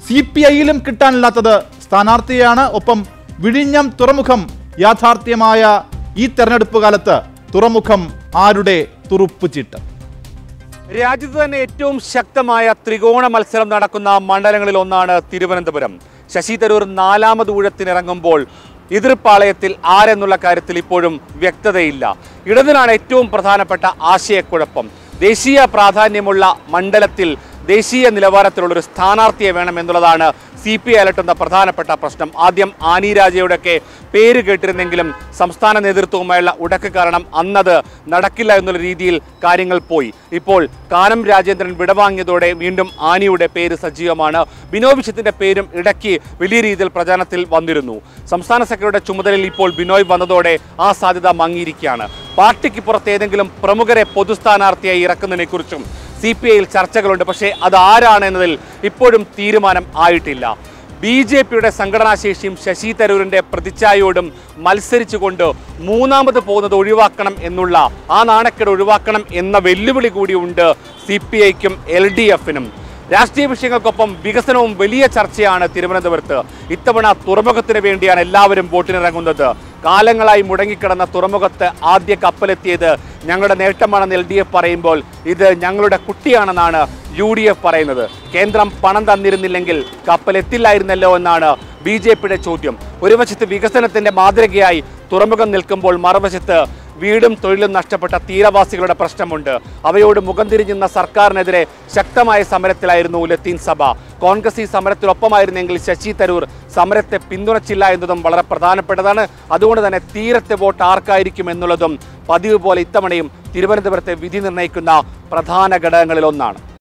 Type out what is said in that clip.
C P ഐയിലും കിട്ടാനില്ലാത്തത് സ്ഥാനാർത്ഥിയാണ് ഒപ്പം വിഴിഞ്ഞം തുറമുഖം യാഥാർത്ഥ്യമായ ഈ തെരഞ്ഞെടുപ്പ് കാലത്ത് തുറമുഖം ആരുടെ തുറുപ്പുചീട്ട് രാജ്യത്ത് തന്നെ ഏറ്റവും ശക്തമായ ത്രികോണ മത്സരം നടക്കുന്ന മണ്ഡലങ്ങളിൽ ഒന്നാണ് തിരുവനന്തപുരം ശശി തരൂർ നാലാമത് ഊഴത്തിനിറങ്ങുമ്പോൾ എതിർപ്പാളയത്തിൽ ആരെന്നുള്ള കാര്യത്തിൽ ഇപ്പോഴും വ്യക്തതയില്ല ഇടതിനാണ് ഏറ്റവും പ്രധാനപ്പെട്ട ആശയക്കുഴപ്പം ദേശീയ പ്രാധാന്യമുള്ള മണ്ഡലത്തിൽ ദേശീയ നിലവാരത്തിലുള്ള ഒരു സ്ഥാനാർത്ഥിയെ വേണം എന്നുള്ളതാണ് സി പി ഐ അലട്ടുന്ന പ്രധാനപ്പെട്ട പ്രശ്നം ആദ്യം ആനി രാജയുടെയൊക്കെ പേര് കേട്ടിരുന്നെങ്കിലും സംസ്ഥാന നേതൃത്വവുമായുള്ള ഉടക്ക് കാരണം അന്നത് നടക്കില്ല എന്നുള്ള രീതിയിൽ കാര്യങ്ങൾ പോയി ഇപ്പോൾ കാനം രാജേന്ദ്രൻ വിടവാങ്ങിയതോടെ വീണ്ടും ആനിയുടെ പേര് സജീവമാണ് ബിനോയ് വിശ്വത്തിന്റെ പേരും ഇടയ്ക്ക് വലിയ രീതിയിൽ പ്രചാരണത്തിൽ വന്നിരുന്നു സംസ്ഥാന സെക്രട്ടറിയുടെ ചുമതലയിൽ ഇപ്പോൾ ബിനോയ് വന്നതോടെ ആ സാധ്യത മങ്ങിയിരിക്കുകയാണ് പാർട്ടിക്ക് പുറത്ത് ഏതെങ്കിലും പ്രമുഖരെ പൊതുസ്ഥാനാർത്ഥിയായി ഇറക്കുന്നതിനെക്കുറിച്ചും സി പി ഐയിൽ ചർച്ചകളുണ്ട് പക്ഷേ അത് ആരാണ് എന്നതിൽ ഇപ്പോഴും തീരുമാനം ആയിട്ടില്ല ബി ജെ പിയുടെ സംഘടനാശേഷിയും ശശി തരൂരിന്റെ പ്രതിച്ഛായയോടും മത്സരിച്ചുകൊണ്ട് മൂന്നാമത് പോകുന്നത് ഒഴിവാക്കണം എന്നുള്ള ആ നാണക്കേട് ഒഴിവാക്കണം എന്ന വെല്ലുവിളി കൂടിയുണ്ട് സി പി ഐക്കും എൽ ഡി എഫിനും രാഷ്ട്രീയ വിഷയങ്ങൾക്കൊപ്പം വികസനവും വലിയ ചർച്ചയാണ് തിരുവനന്തപുരത്ത് ഇത്തവണ തുറമുഖത്തിന് വേണ്ടിയാണ് എല്ലാവരും വോട്ടിനിറങ്ങുന്നത് കാലങ്ങളായി മുടങ്ങിക്കിടന്ന തുറമുഖത്ത് ആദ്യ കപ്പലെത്തിയത് ഞങ്ങളുടെ നേട്ടമാണെന്ന് എൽ ഡി എഫ് പറയുമ്പോൾ ഇത് ഞങ്ങളുടെ കുട്ടിയാണെന്നാണ് യു ഡി എഫ് പറയുന്നത് കേന്ദ്രം പണം തന്നിരുന്നില്ലെങ്കിൽ കപ്പൽ എത്തില്ലായിരുന്നല്ലോ എന്നാണ് ബി ജെ പിയുടെ ചോദ്യം ഒരു വശത്ത് വികസനത്തിന്റെ മാതൃകയായി തുറമുഖം നിൽക്കുമ്പോൾ മറുവശത്ത് വീടും തൊഴിലും നഷ്ടപ്പെട്ട തീരവാസികളുടെ പ്രശ്നമുണ്ട് അവയോട് മുഖം തിരിഞ്ഞുന്ന സർക്കാരിനെതിരെ ശക്തമായ സമരത്തിലായിരുന്നു ലത്തീൻ സഭ കോൺഗ്രസ് ഈ സമരത്തിനൊപ്പമായിരുന്നെങ്കിൽ ശശി തരൂർ സമരത്തെ പിന്തുണച്ചില്ല എന്നതും വളരെ പ്രധാനപ്പെട്ടതാണ് അതുകൊണ്ട് തന്നെ തീരത്തെ വോട്ട് ആർക്കായിരിക്കും എന്നുള്ളതും പതിവ് പോലെ ഇത്തവണയും തിരുവനന്തപുരത്തെ വിധി നിർണ്ണയിക്കുന്ന പ്രധാന ഘടകങ്ങളിൽ ഒന്നാണ്